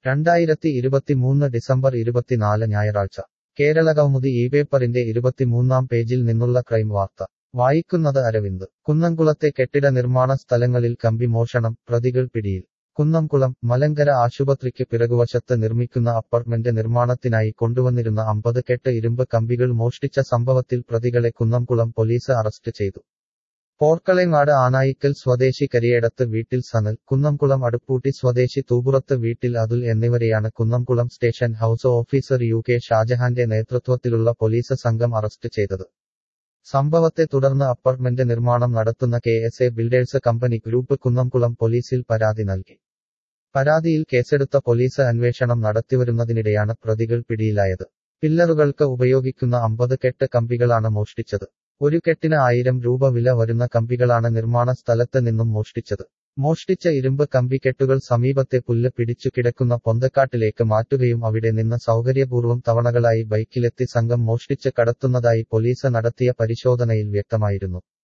രണ്ടായിരത്തി ഇരുപത്തിമൂന്ന് ഡിസംബർ ഇരുപത്തിനാല് ഞായറാഴ്ച കേരള കൗമുദി ഈ പേപ്പറിന്റെ ഇരുപത്തിമൂന്നാം പേജിൽ നിന്നുള്ള ക്രൈം വാർത്ത വായിക്കുന്നത് അരവിന്ദ് കുന്നംകുളത്തെ കെട്ടിട നിർമ്മാണ സ്ഥലങ്ങളിൽ കമ്പി മോഷണം പ്രതികൾ പിടിയിൽ കുന്നംകുളം മലങ്കര ആശുപത്രിക്ക് പിറകുവശത്ത് നിർമ്മിക്കുന്ന അപ്പാർട്ട്മെന്റ് നിർമ്മാണത്തിനായി കൊണ്ടുവന്നിരുന്ന അമ്പത് കെട്ട് ഇരുമ്പ് കമ്പികൾ മോഷ്ടിച്ച സംഭവത്തിൽ പ്രതികളെ കുന്നംകുളം പോലീസ് അറസ്റ്റ് ചെയ്തു പോർക്കളേങ്ങാട് ആനായിക്കൽ സ്വദേശി കരിയേടത്ത് വീട്ടിൽ സനൽ കുന്നംകുളം അടുപ്പൂട്ടി സ്വദേശി തൂപുറത്ത് വീട്ടിൽ അതുൽ എന്നിവരെയാണ് Kunnamkulam station house officer U K ഷാജഹാന്റെ നേതൃത്വത്തിലുള്ള പോലീസ് സംഘം അറസ്റ്റ് ചെയ്തത് സംഭവത്തെ തുടർന്ന് അപ്പാർട്ട്മെന്റ് നിർമ്മാണം നടത്തുന്ന K S A builders company group Kunnamkulam പോലീസിൽ പരാതി നൽകി പരാതിയിൽ കേസെടുത്ത പോലീസ് അന്വേഷണം നടത്തിവരുന്നതിനിടെയാണ് പ്രതികൾ പിടിയിലായത് പില്ലറുകൾക്ക് ഉപയോഗിക്കുന്ന അമ്പത് കെട്ട് കമ്പികളാണ് മോഷ്ടിച്ചത് ഒരു കെട്ടിന് ആയിരം രൂപ വില വരുന്ന കമ്പികളാണ് നിർമ്മാണ സ്ഥലത്ത് നിന്നും മോഷ്ടിച്ചത് മോഷ്ടിച്ച ഇരുമ്പ് കമ്പി കെട്ടുകൾ സമീപത്തെ പുല്ല് പിടിച്ചു കിടക്കുന്ന പൊന്തക്കാട്ടിലേക്ക് മാറ്റുകയും അവിടെ നിന്ന് സൗകര്യപൂർവ്വം തവണകളായി ബൈക്കിലെത്തി സംഘം മോഷ്ടിച്ച് കടത്തുന്നതായി പോലീസ് നടത്തിയ പരിശോധനയിൽ വ്യക്തമായിരുന്നു